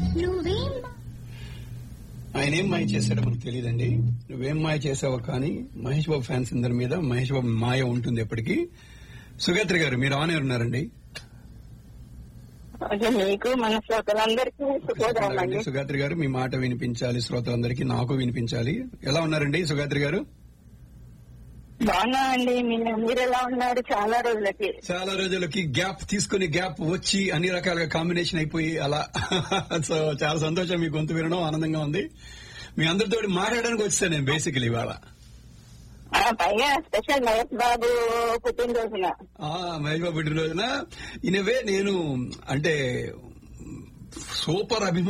నువ్వేం ఆయన ఏం మాయ చేశాడో మనకు తెలియదండి నువ్వేం మాయ చేసావో కానీ మహేష్ బాబు ఫ్యాన్స్ అందరి మీద మహేష్ బాబు మాయ ఉంటుంది ఎప్పటికీ సుగత్రి గారు మీరు ఆనే ఉన్నారండి ఓకే మీకు మన శ్రోతలందరికీ శుభోదయం అండి సుగాత్రి గారు మీ మాట వినిపించాలి శ్రోతలందరికీ నాకు వినిపించాలి ఎలా ఉన్నారండి సుగాత్రి గారు బాగున్నా అండి మీరు మీరు ఎలా ఉన్నారు చాలా రోజులకి చాలా రోజులకి గ్యాప్ తీసుకుని గ్యాప్ వచ్చి అన్ని రకాలుగా కాంబినేషన్ అయిపోయి అలా సో చాలా సంతోషం మీ గొంతు వినడం ఆనందంగా ఉంది మీ అందరితో మాట్లాడడానికి వచ్చాను నేను బేసికలీ ఇవాళ ఆ, పైగా స్పెషల్ మహేష్ బాబు పుట్టినరోజున ఆ, మహేష్ బాబు పుట్టినరోజున ఇనవే నేను అంటే సూపర్ అభిమానం